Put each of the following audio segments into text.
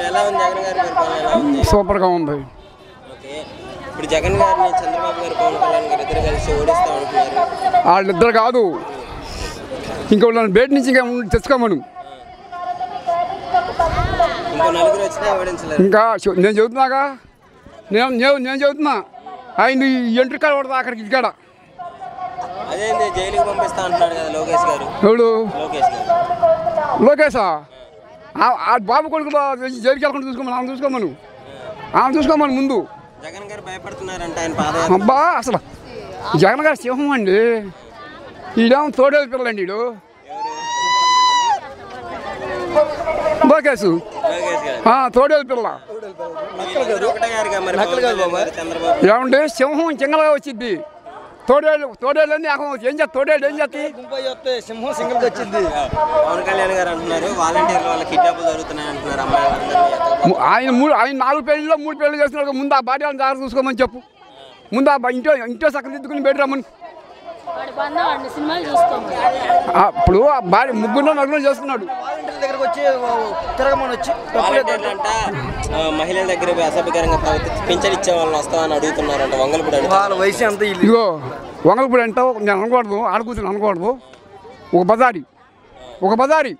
ఎలా ఉంది జగన్ గారి పరిపాలన ఎలా ఉంది సూపర్గా ఉంది ఓకే ఇప్పుడు జగన్ గారిని చంద్రబాబు గారు పవన్ కళ్యాణ్ గారు ఇద్దరు కలిసి ఓడిస్తా ఉంటున్నారు వాళ్ళిద్దరు కాదు ఇంకా వాళ్ళని బయట నుంచి ఇంకా తెచ్చుకోమను ఇంకో నలుగురు వచ్చినా ఓడించలేరు ఇంకా చె- నేను చెబుతున్నాగా నేను నేను నేను చెబుతున్నా ఆయన ఎంట్రికాడ పడతా అక్కడికి ఇక్కడ అదేంది జైలుకి పంపిస్తా అంటున్నాడు కదా లోకేష్ గారు ఎవడు లోకేష్ గారు లోకేశా ఆ- ఆ బాబు కొడుకు జైలుకి వెళ్ళకుండా చూసుకోమని ఆమె చూసుకోమను ఆమె చూసుకోమని ముందు జగన్ గారు భయపడుతున్నారంట ఆయన పాదయాత్ర అబ్బా అసలు జగన్ గారు సింహం అండి ఈడేమో తోడేలు పిల్లండి ఈడు లోకేశ్ లోకేష్ గారు ఆ, తోడేలు పిల్ల వీళ్ళందరూ ఒకటే గారుగా మరి పవన్ కళ్యాణ్ గారు, చంద్రబాబు ఏమంటే సింహం చింగలుగా వచ్చింది తోడేళ్ళు తోడేళ్ళు అని ఏకం ఏం చేస్తా తోడేళ్ళు ఏం చేస్తాయి ముంబై వస్తే సింహం సింగిల్కి వచ్చింది పవన్ కళ్యాణ్ గారు అంటున్నారు వాలంటీర్ల వల్ల కిడ్నాపులు జరుగుతున్నాయి అంటున్నారు అమ్మాయిలందరినీ ఎత్తకపో- ము- ఆయన మూడు ఆయన నాలుగు పెళ్ళిలో మూడు పెళ్ళి చేస్తున్నాడు ముందు ఆ భార్యను జాగ్రత్త చూసుకోమని చెప్పు ముందు ఆ బ- ఇంట్లో ఇంట్లో సక్కలు దిద్దుకుని బయట రమ్మని వాడి బంధం వాడిని సినిమాలు చూస్తాం ఆ, ఇప్పుడు ఆ భార్య ముగ్గురు నలుగురు చేస్తున్నాడు వాలంటీర్ల దగ్గరకు వచ్చి తిరగమని వచ్చి వాలంటీర్లు అంట ఆ, మహిళల దగ్గర పోయి అసభ్యకరంగా ప్రవర్తి- పింఛన్ ఇచ్చే వాళ్ళని వస్తామని అడుగుతున్నారంట వంగలపూడి అడుగుతున్నారు వాళ్ళ వయసు అంత ఇల్లు ఇదిగో వంగలపూడి అంటావు నేను అనకూడదు ఆడకూతుని అనకూడదు ఒక బజారి ఒక బజారి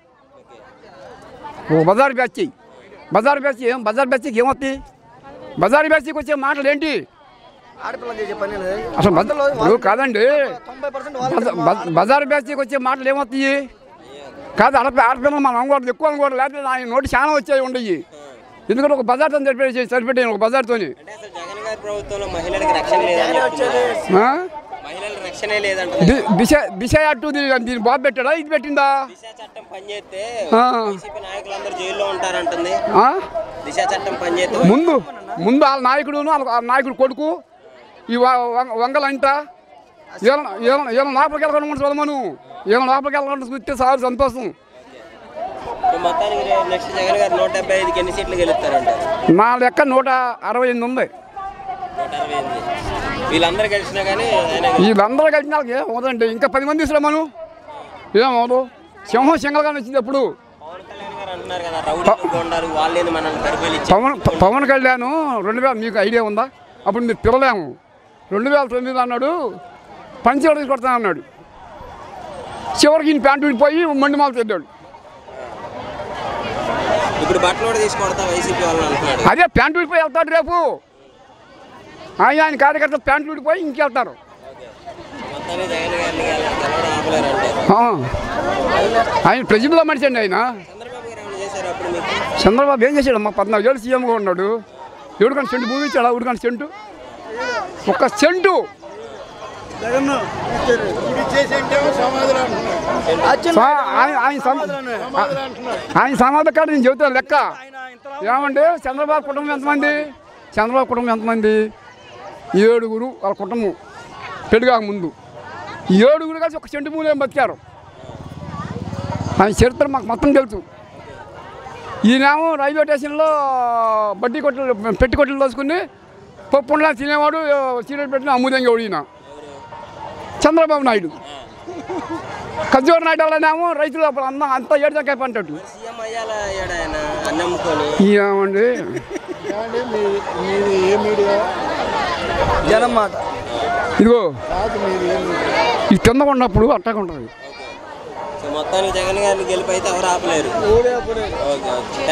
ఒక బజారు బ్యాచ్ బజారు బ్యాచ్ ఏం బజార్ బ్యాచ్కి ఏమొస్తాయి బజారు బ్యాచ్కి వచ్చే మాటలు ఏంటి ఆడపిల్లలు చేసే పని అసలు బజ- ఇప్పుడు కాదండి తొంభై పర్సెంట్ బజ- బజ- బజారు బ్యాచ్కి వచ్చే మాటలు ఏమొస్తాయి కాదు ఆడపి ఆడపిల్లలు మనం అనకూడదు ఎక్కువ అనకూడదు లేకపోతే ఆయన నోటి చాలా వచ్చాయి ఉండయి ఎందుకంటే ఒక బజార్తో సరిపెట్టి సరిపెట్టాను ఒక బజార్తోని అంటే అసలు జగన్ గారి ప్రభుత్వంలో మహిళలకు రక్షణ లేదని చెప్తున్నారు. ఆ? మహిళల రక్షణే లేదంటున్నారు ది- దిశ దిశ అటు దీని దీని బాబు పెట్టాడా ఇది పెట్టిందా దిశ చట్టం పనిచేస్తే ఆ. వైసీపీ నాయకులందరూ జైల్లో ఉంటారంటుంది ఆ? దిశ చట్టం పనిచేస్తే ముందు ముందు వాళ్ళ నాయకుడును వాళ్ళ వాళ్ళ నాయకుడు కొడుకు ఈ వ- వ- వంగలంట ఈయన ఈయన ఈయన లోపలికి వెళ్ళకుండా చూడమను ఈయన లోపలికి వెళ్ళకుండా చూస్తే సార్ సంతోషం ఇప్పుడు మొత్తానికి రే- నెక్స్ట్ జగన్ గారు నూట డెబ్బై ఐదుకి ఎన్ని సీట్లు గెలుస్తారంట నా లెక్క నూట అరవై ఎనిమిది ఉంది నూట అరవై ఎనిమిది వీళ్ళందరూ గెలిచినా కానీ ఆయన వీళ్ళందరూ కలిసిన వాళ్ళకి ఏమవుతుందండి ఇంకా పది మంది ఇస్తాం మనం ఏమవుదు సింహం సింగల్గా వచ్చింది ఎప్పుడు పవన్ కళ్యాణ్ గారు అంటున్నారు కదా రౌడీ ఉండాలి వాళ్ళేది మనల్ని పరిపాలించారు పవన్ ప- పవన్ కళ్యాణ్ రెండు వేల మీకు ఐడియా ఉందా అప్పుడు మీరు పిల్లలేము రెండు వేల తొమ్మిదిలో అన్నాడు పంచి కొడతాను అన్నాడు చివరికి ఈయన ప్యాంటు విడిపోయి మండి మాల తెడ్డాడు ఇప్పుడు బట్టలు కూడా తీసి కొడతా వైసీపీ వాళ్ళని అంటున్నాడు అదే ప్యాంటు విడిపోయి వెళ్తాడు రేపు ఆయన ఆయన కార్యకర్తలు ప్యాంట్లు విడిపోయి ఇంకెళ్తారు మొత్తానికి జగన్ గారిని గెల- గెలవడం ఆపలేరు అంటారు ఆ. ఆయన ప్రజల్లో మనిషి అండి ఆయన చంద్రబాబు గారు ఏమైనా చేశారు అప్పుడు మీకు చంద్రబాబు ఏం చేశాడు మా పద్నాలుగు ఏళ్ళు సీఎంగా ఉన్నాడు ఎవడు కానీ సెంటు భూమి ఇచ్చాడా ఎవడు కానీ సెంటు ఒక్క సెంటు సా- ఆయన ఆయన సమ- ఆయన సమాధి కాదు నేను చెబుతాను లెక్క ఏమండి చంద్రబాబు కుటుంబం ఎంతమంది చంద్రబాబు కుటుంబం ఎంతమంది ఏడుగురు వాళ్ళ కుటుంబం పెళ్ళిగాక ముందు ఏడుగురు కలిసి ఒక సెంటు భూమి బతికారు ఆయన చరిత్ర మాకు మొత్తం తెలుసు ఈయనేమో రైల్వే స్టేషన్లో బడ్డీ కొట్లు పెట్టి కొట్లు దోసుకుని పప్పు ఉండలా తినేవాడు సీరియల్ పెట్టిన అమ్ముదంగా ఈయన చంద్రబాబు నాయుడు కజ్జోర్ నాయుడు వాళ్ళనేమో రైతులు అప్పుడు అన్న అంతా ఏడుదాకా పంటాడు సీఎం అయ్యాలా అయ్యాడు ఆయన అన్నమ్ముకొని ఏమండి జనం మాట ఇదిగో ఇది కింద ఉన్నప్పుడు అట్టాగా ఉంటుంది సో మొత్తానికి జగన్ గారిని గెలిపి అయితే ఎవరు ఆపలేరు ఓకే ఓకే